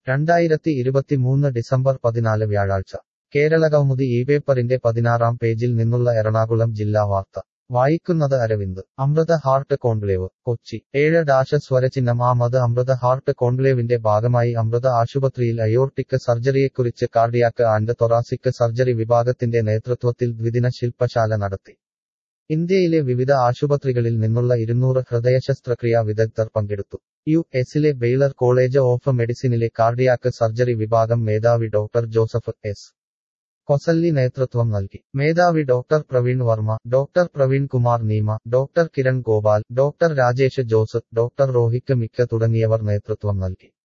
രണ്ടായിരത്തി ഇരുപത്തിമൂന്ന് ഡിസംബർ പതിനാല് വ്യാഴാഴ്ച കേരളകൗമുദി ഈ പേപ്പറിന്റെ പതിനാറാം പേജിൽ നിന്നുള്ള എറണാകുളം ജില്ലാ വാർത്ത വായിക്കുന്നത് അരവിന്ദ് അമൃത ഹാർട്ട് കോൺക്ലേവ് കൊച്ചി ഏഴ് ഡാഷ സ്വരചിഹ്നം ആമത് അമൃത ഹാർട്ട് കോൺക്ലേവിന്റെ ഭാഗമായി അമൃത ആശുപത്രിയിൽ അയോർട്ടിക് സർജറിയെക്കുറിച്ച് കാർഡിയാക്ക് ആൻഡ് തൊറാസിക് സർജറി വിഭാഗത്തിന്റെ നേതൃത്വത്തിൽ ദ്വിദിന ശില്പശാല നടത്തി ഇന്ത്യയിലെ വിവിധ ആശുപത്രികളിൽ നിന്നുള്ള ഇരുന്നൂറ് ഹൃദയശസ്ത്രക്രിയാ വിദഗ്ധർ പങ്കെടുത്തു യു എസിലെ ബെയ്ലർ കോളേജ് ഓഫ് മെഡിസിനിലെ കാർഡിയാക്ക് സർജറി വിഭാഗം മേധാവി ഡോക്ടർ ജോസഫ് എസ് കൊസല്ലി നേതൃത്വം നൽകി മേധാവി doctor Praveen Varma doctor Praveen Kumar Neema doctor Kiran Gopal doctor Rajesh Jose doctor Rohit മിക്ക തുടങ്ങിയവർ നേതൃത്വം നൽകി